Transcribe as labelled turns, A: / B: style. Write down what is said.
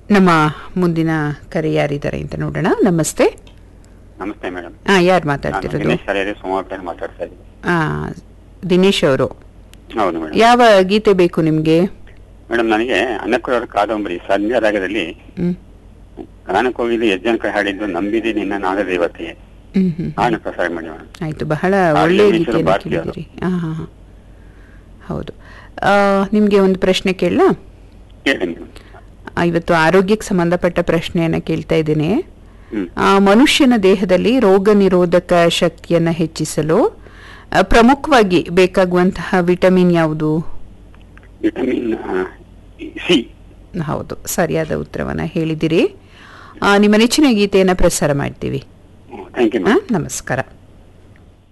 A: ನಮ್ಮ ಮುಂದಿನ ಕರೆ ಯಾರಿದ್ದಾರೆ ಅಂತ ನೋಡೋಣ ನಮಸ್ತೆ
B: ನಮಸ್ತೆ ಮೇಡಮ್
A: ಹಾ ಯಾರು
B: ನಾನು
A: ಮಾತಾಡ್ತಿರೋದು
B: ದಿನೇಶ್ ಹರಿಹರಿ ಸೋಮವಾರಪೇಟೆ ಮಾತಾಡ್ತಾ ಇದ್ದೀನಿ
A: ಆ, ದಿನೇಶ್ ಅವರು
B: ಹೌದು ಮೇಡಮ್
A: ಯಾವ ಗೀತೆ ಬೇಕು ನಿಮ್ಗೆ
B: ಮೇಡಮ್ ನನಗೆ ಅನ್ನಕೂರವರ ಕಾದಂಬರಿ ಸಂಧ್ಯಾ ರಾಗದಲ್ಲಿ
A: ಹ್ಮ್
B: ಗಾನಕೋಗಿಲಿ ಯಜ್ಜನಕ ಹಾಡಿದ್ದು ನಂಬಿದೆ ನಿನ್ನ ನಾಗದೇವತೆಗೆ
A: ಹ್ಮ್ ಹ್ಮ್
B: ಹಾಡು ಪ್ರಸಾರ ಮಾಡಿ ಮೇಡಮ್
A: ಆಯ್ತು ಬಹಳ
B: ಹಾಗೆ
A: ಒಳ್ಳೆಯ
B: ಮೀಸಲು
A: ಗೀತೆಯನ್ನು
B: ಭಾರತೀಯರು.
A: ಕೇಳಿದಿರಿ ಹಾ ಹಾ ಹಾ ಹೌದು ಆ, ನಿಮ್ಗೆ ಒಂದು ಪ್ರಶ್ನೆ ಕೇಳಲಾ
B: ಕೇಳಿ ಮೇಡಮ್
A: ಆ, ಇವತ್ತು ಆರೋಗ್ಯಕ್ಕೆ ಸಂಬಂಧಪಟ್ಟ ಪ್ರಶ್ನೆಯನ್ನ ಕೇಳ್ತಾ ಇದ್ದೇನೆ
B: ಹ್ಮ್
A: ಆ, ಮನುಷ್ಯನ ದೇಹದಲ್ಲಿ ರೋಗ ನಿರೋಧಕ ಶಕ್ತಿಯನ್ನ ಹೆಚ್ಚಿಸಲು ಆ, ಪ್ರಮುಖವಾಗಿ ಬೇಕಾಗುವಂತಹ ವಿಟಮಿನ್ ಯಾವುದು
B: ವಿಟಮಿನ್ ಸಿ
A: ಹೌದು ಸರಿಯಾದ ಉತ್ತರವನ್ನ ಹೇಳಿದಿರಿ ಆ, ನಿಮ್ಮ ನೆಚ್ಚಿನ ಗೀತೆಯನ್ನ ಪ್ರಸಾರ ಮಾಡ್ತೀವಿ
B: ಥ್ಯಾಂಕ್ ಯು
A: ಆ,
B: ಮೇಡಮ್
A: ನಮಸ್ಕಾರ